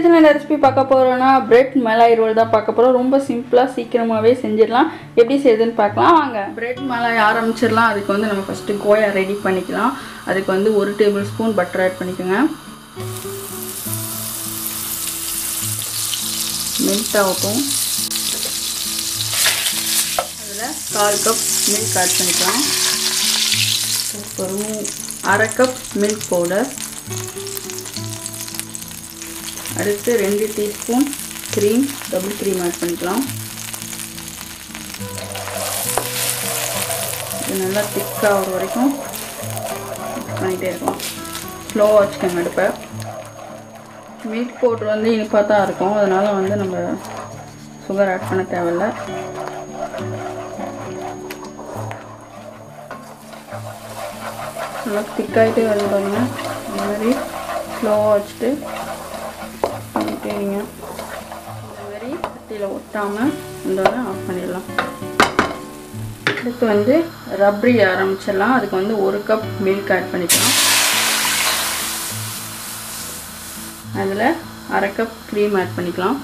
கிச்சனில் என்ன ரெசிபி பார்க்க போகிறோன்னா பிரெட் மலாய் ரோல் தான் பார்க்க போகிறோம் ரொம்ப சிம்பிளாக சீக்கிரமாகவே செஞ்சிடலாம் எப்படி செய்யுதுன்னு பார்க்கலாம் வாங்க பிரெட் மலாய் ஆரம்பிச்சிடலாம் அதுக்கு வந்து நம்ம ஃபஸ்ட்டு கோயா ரெடி பண்ணிக்கலாம் அதுக்கு வந்து ஒரு டேபிள் ஸ்பூன் பட்டர் ஆட் பண்ணிக்கோங்க மெல்ட் ஆகட்டும் அதில் கால் கப் மில்க் ஆட் பண்ணிக்கலாம் அப்புறம் அரை கப் மில்க் பவுடர் அடுத்து ரெண்டு teaspoon cream double cream add பண்ணிக்கலாம் இது நல்லா திக்காக ஆகிற வரைக்கும் மிக்ஸ் பண்ணிகிட்டே இருக்கலாம் ஸ்லோவாக வச்சுக்கோங்க அடுப்பை மில்க் பவுட்ரு வந்து இனிப்பாக தான் இருக்கும் அதனால் வந்து நம்ம சுகர் ஆட் பண்ண தேவையில்ல நல்லா திக்காகிட்டே வருது பாருங்க இந்த மாதிரி ஸ்லோவாக வச்சுட்டு பண்ணிட்டே இருங்க இந்த மாதிரி சட்டியில் ஒட்டாமல் இதோட ஆஃப் பண்ணிடலாம் அடுத்து வந்து ரப்ரி ஆரம்பிச்சிடலாம் அதுக்கு வந்து ஒரு கப் மில்க் ஆட் பண்ணிக்கலாம் அதில் அரை கப் க்ரீம் ஆட் பண்ணிக்கலாம்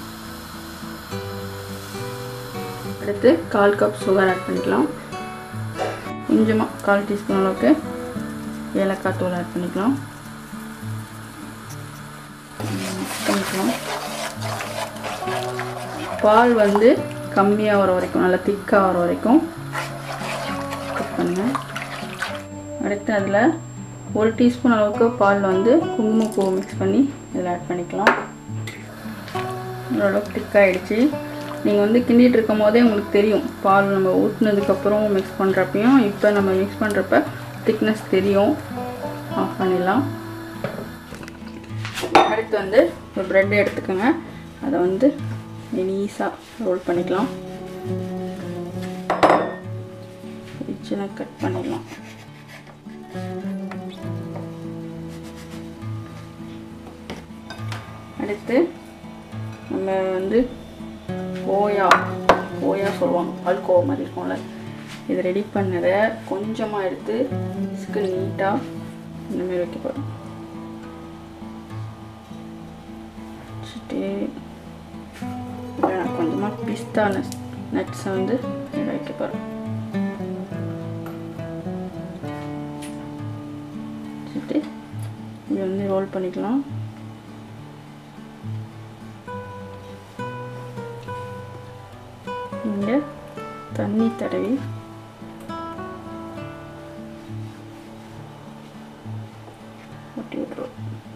அடுத்து கால் கப் சுகர் ஆட் பண்ணிக்கலாம் கொஞ்சமாக கால் டீஸ்பூன் அளவுக்கு ஏலக்காய் தூள் ஆட் பண்ணிக்கலாம் பண்ணிக்கலாம் பால் வந்து கம்மியாக வர வரைக்கும் நல்லா திக்காக வர வரைக்கும் குக் பண்ணுங்கள் அடுத்து அதில் ஒரு டீஸ்பூன் அளவுக்கு பால் வந்து குங்குமப்பூ மிக்ஸ் பண்ணி இதில் ஆட் பண்ணிக்கலாம் ஓரளவுக்கு திக்காகிடுச்சு நீங்கள் வந்து கிண்டிகிட்டு இருக்கும் போதே உங்களுக்கு தெரியும் பால் நம்ம ஊற்றினதுக்கப்புறம் மிக்ஸ் பண்ணுறப்பையும் இப்போ நம்ம மிக்ஸ் பண்ணுறப்ப திக்னஸ் தெரியும் ஆஃப் பண்ணிடலாம் அடுத்து வந்து ஒரு ப்ரெட் எடுத்துக்கோங்க அதை வந்து மெலீஸாக ரோல் பண்ணிக்கலாம் சின்ன கட் பண்ணிடலாம் அடுத்து நம்ம வந்து ஓயா ஓயா சொல்லுவாங்க பால்கோவா மாதிரி இருக்கும்ல இது ரெடி பண்ணதை கொஞ்சமாக எடுத்து ஸ்க்கு நீட்டாக இந்த மாதிரி வைக்க போகிறோம் வச்சுட்டு நான் கொஞ்சமாக பிஸ்தா நட்ஸ் நட்ஸை வந்து இதில் வைக்க போகிறேன் வச்சுட்டு இது வந்து ரோல் பண்ணிக்கலாம் இங்கே தண்ணி தடவி ஒட்டி விட்ருவோம்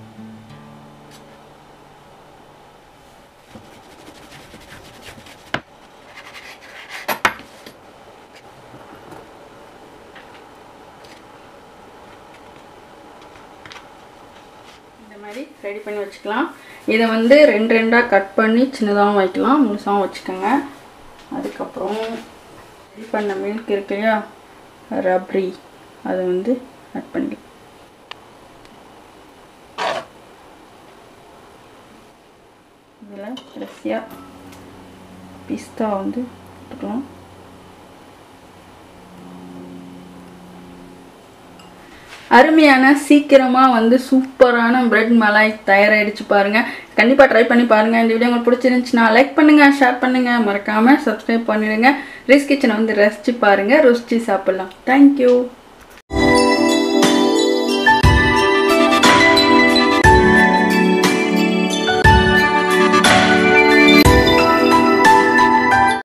இந்த மாதிரி ரெடி பண்ணி வச்சுக்கலாம் இதை வந்து ரெண்டு ரெண்டாக கட் பண்ணி சின்னதாகவும் வைக்கலாம் முழுசாகவும் வச்சுக்கோங்க அதுக்கப்புறம் ரெடி பண்ண மில்க் இருக்கு இல்லையா ரப்ரி அதை வந்து ஆட் பண்ணிக்கலாம் இதில் கடைசியாக பிஸ்தா வந்து போட்டுக்கலாம் அருமையான சீக்கிரமாக வந்து சூப்பரான பிரெட் மலாய் தயாராகிடுச்சு பாருங்கள் கண்டிப்பாக ட்ரை பண்ணி பாருங்கள் இந்த வீடியோ உங்களுக்கு பிடிச்சிருந்துச்சுன்னா லைக் பண்ணுங்கள் ஷேர் பண்ணுங்கள் மறக்காமல் சப்ஸ்கிரைப் பண்ணிடுங்க ரிஸ் கிச்சனை வந்து ரசித்து பாருங்கள் ருசிச்சு சாப்பிட்லாம் தேங்க்யூ